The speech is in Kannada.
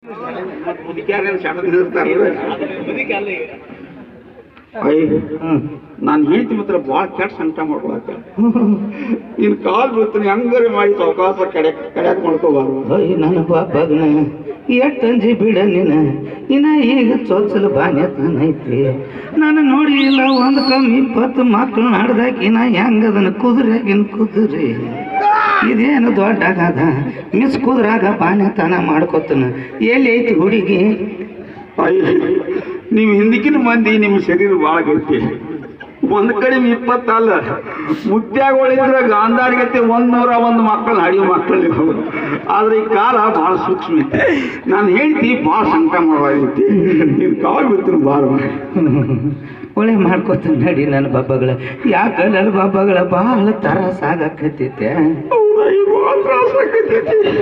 ಮುದುಕ್ಯಾರೇನು ಸಣ್ಣ ನಿಲ್ಲಿಸ್ತಾರಲ್ಲ ಅಯ್ಯ ನಾನು ಹೆಂಡತಿ ಮಾತ್ರ ಭಾಳ ಕೆಟ್ಟ ಸಂಕಟ ಮಾಡ್ಕೊಳತ್ತ ನಿನ್ ಕಾಲ್ ಬೀಳ್ತೀನಿ ಹಂಗಾರೆ ಮಾಡಿ ಸಾವಕಾಶ ಕಡೆ ಕಡ್ಯಾಕ್ ಮಾಡ್ಕೋಬಾರ್ದು ಅಯ್ಯ ನನ್ನ ಬಾಬಾಗನ ಎಷ್ಟು ಅಂಜಿ ಬಿಡ ನೀನ ಇನ್ನ ಈಗ ಚೊಚ್ಚಲ ಬಾನ್ಯತನೈತಿ ನಾನು ನೋಡಿ ಇಲ್ಲ ಒಂದು ಕಮ್ಮಿ ಇಪ್ಪತ್ತು ಮಕ್ಕಳು ನಡ್ದಾಕಿ ನಾ ಹೆಂಗ ಅದನ್ನ ಕುದುರೆಗಿನ ಕುದುರೆ ಇದೇನು ದೊಡ್ಡ ಆಗದ ಮಿಸ್ ಕುದುರಾಗ ಬಾನ್ಯತನ ಮಾಡ್ಕೊತನ ಎಲ್ಲಿ ಐತಿ ಹುಡುಗಿ ಅಯ್ಯ ನೀವು ಹಿಂದಕ್ಕಿನ ಮಂದಿ ನಿಮ್ಮ ಶರೀರ ಭಾಳ ಗಟ್ಟಿ ಒಂದ್ ಕಡೆ ಇಪ್ಪತ್ತಲ್ಲ ಮುತ್ಯಾಗಳಿದ್ರೆ ಗಾಂಧಾರಿಗತ್ತೆ ಒಂದ್ ನೂರ ಒಂದು ಮಕ್ಕಳು ಹಡಿಯೋ ಮಕ್ಕಳು ನೀವು ಆದ್ರೆ ಈ ಕಾಲ ಭಾಳ ಸೂಕ್ಷ್ಮ ಐತಿ ನಾನು ಹೇಳ್ತಿ ಭಾಳ ಸಂಕಟ ಮಾಡೈತಿ ನೀನು ಕಾಲ್ ಬಿಡ್ತೀನಿ ಭಾಳ ಒಳ್ಳೆ ಮಾಡ್ಕೊತ ನಡಿ ನನ್ನ ಬಾಬಾಗಳ ಯಾಕ ನನ್ನ ಬಾಬಾಗಳ ಭಾಳ ತರಸಾಗಕತ್ತೈತೆ ಭಾಳ ತ್ರಾಸ ಆಕೈತಿ